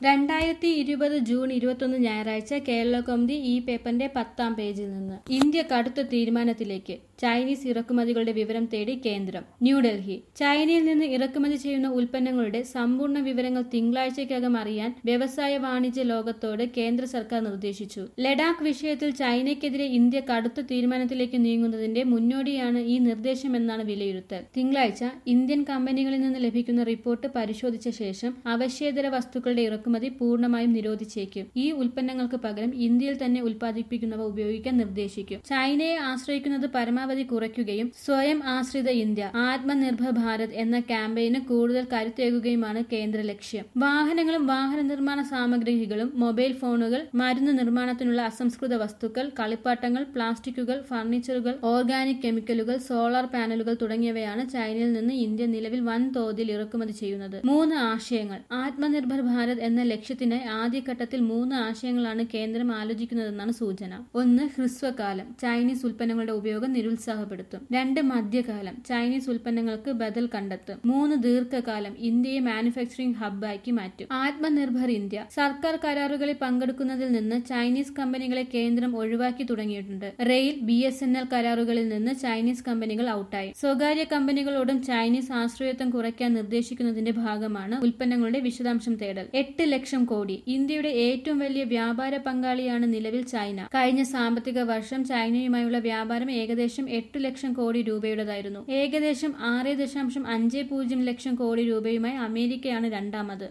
രണ്ടായിരത്തി ഇരുപത് ജൂൺ ഇരുപത്തൊന്ന് ഞായറാഴ്ച കേരള കൗമുദി ഈ പേപ്പറിന്റെ പത്താം പേജിൽ നിന്ന് ഇന്ത്യ കടുത്ത തീരുമാനത്തിലേക്ക് ചൈനീസ് ഇറക്കുമതികളുടെ വിവരം തേടി കേന്ദ്രം ന്യൂഡൽഹി ചൈനയിൽ നിന്ന് ഇറക്കുമതി ചെയ്യുന്ന ഉൽപ്പന്നങ്ങളുടെ സമ്പൂർണ്ണ വിവരങ്ങൾ തിങ്കളാഴ്ചയ്ക്കകം അറിയാൻ വ്യവസായ വാണിജ്യ ലോകത്തോട് കേന്ദ്ര സർക്കാർ നിർദ്ദേശിച്ചു ലഡാക്ക് വിഷയത്തിൽ ചൈനയ്ക്കെതിരെ ഇന്ത്യ കടുത്ത തീരുമാനത്തിലേക്ക് നീങ്ങുന്നതിന്റെ മുന്നോടിയാണ് ഈ നിർദ്ദേശമെന്നാണ് വിലയിരുത്തൽ തിങ്കളാഴ്ച ഇന്ത്യൻ കമ്പനികളിൽ നിന്ന് ലഭിക്കുന്ന റിപ്പോർട്ട് പരിശോധിച്ച ശേഷം അവശ്യേതര വസ്തുക്കളുടെ ഇറക്കുമതി പൂർണ്ണമായും നിരോധിച്ചേക്കും ഈ ഉൽപ്പന്നങ്ങൾക്ക് പകരം ഇന്ത്യയിൽ തന്നെ ഉൽപ്പാദിപ്പിക്കുന്നവ ഉപയോഗിക്കാൻ നിർദ്ദേശിക്കും ചൈനയെ ആശ്രയിക്കുന്നത് പരമാവധി കുറയ്ക്കുകയും സ്വയം ആശ്രിത ഇന്ത്യ ആത്മനിർഭർ ഭാരത് എന്ന ക്യാമ്പയിന് കൂടുതൽ കരുത്തേകുകയുമാണ് കേന്ദ്ര ലക്ഷ്യം വാഹനങ്ങളും വാഹന നിർമ്മാണ സാമഗ്രികളും മൊബൈൽ ഫോണുകൾ മരുന്ന് നിർമ്മാണത്തിനുള്ള അസംസ്കൃത വസ്തുക്കൾ കളിപ്പാട്ടങ്ങൾ പ്ലാസ്റ്റിക്കുകൾ ഫർണിച്ചറുകൾ ഓർഗാനിക് കെമിക്കലുകൾ സോളാർ പാനലുകൾ തുടങ്ങിയവയാണ് ചൈനയിൽ നിന്ന് ഇന്ത്യ നിലവിൽ വൻതോതിൽ ഇറക്കുമതി ചെയ്യുന്നത് മൂന്ന് ആശയങ്ങൾ ആത്മനിർഭർ ഭാരത് എന്ന ലക്ഷ്യത്തിനായി ആദ്യഘട്ടത്തിൽ മൂന്ന് ആശയങ്ങളാണ് കേന്ദ്രം ആലോചിക്കുന്നതെന്നാണ് സൂചന ഒന്ന് ഹ്രസ്വകാലം ചൈനീസ് ഉൽപ്പന്നങ്ങളുടെ ഉപയോഗം നിരുത്സാഹപ്പെടുത്തും രണ്ട് മധ്യകാലം ചൈനീസ് ഉൽപ്പന്നങ്ങൾക്ക് ബദൽ കണ്ടെത്തും മൂന്ന് ദീർഘകാലം ഇന്ത്യയെ മാനുഫാക്ചറിംഗ് ഹബ്ബാക്കി മാറ്റും ആത്മനിർഭർ ഇന്ത്യ സർക്കാർ കരാറുകളിൽ പങ്കെടുക്കുന്നതിൽ നിന്ന് ചൈനീസ് കമ്പനികളെ കേന്ദ്രം ഒഴിവാക്കി തുടങ്ങിയിട്ടുണ്ട് rail B S N L കരാറുകളിൽ നിന്ന് ചൈനീസ് കമ്പനികൾ ഔട്ടായി സ്വകാര്യ കമ്പനികളോടും ചൈനീസ് ആശ്രയത്വം കുറയ്ക്കാൻ നിർദ്ദേശിക്കുന്നതിന്റെ ഭാഗമാണ് ഉൽപ്പന്നങ്ങളുടെ വിശദാംശം തേടൽ എട്ട് ലക്ഷം കോടി ഇന്ത്യയുടെ ഏറ്റവും വലിയ വ്യാപാര പങ്കാളിയാണ് നിലവിൽ ചൈന കഴിഞ്ഞ സാമ്പത്തിക വർഷം ചൈനയുമായുള്ള വ്യാപാരം ഏകദേശം എട്ട് ലക്ഷം കോടി രൂപയുടേതായിരുന്നു ഏകദേശം ആറ് ദശാംശം അഞ്ച് പൂജ്യം ലക്ഷം കോടി രൂപയുമായി അമേരിക്കയാണ് രണ്ടാമത്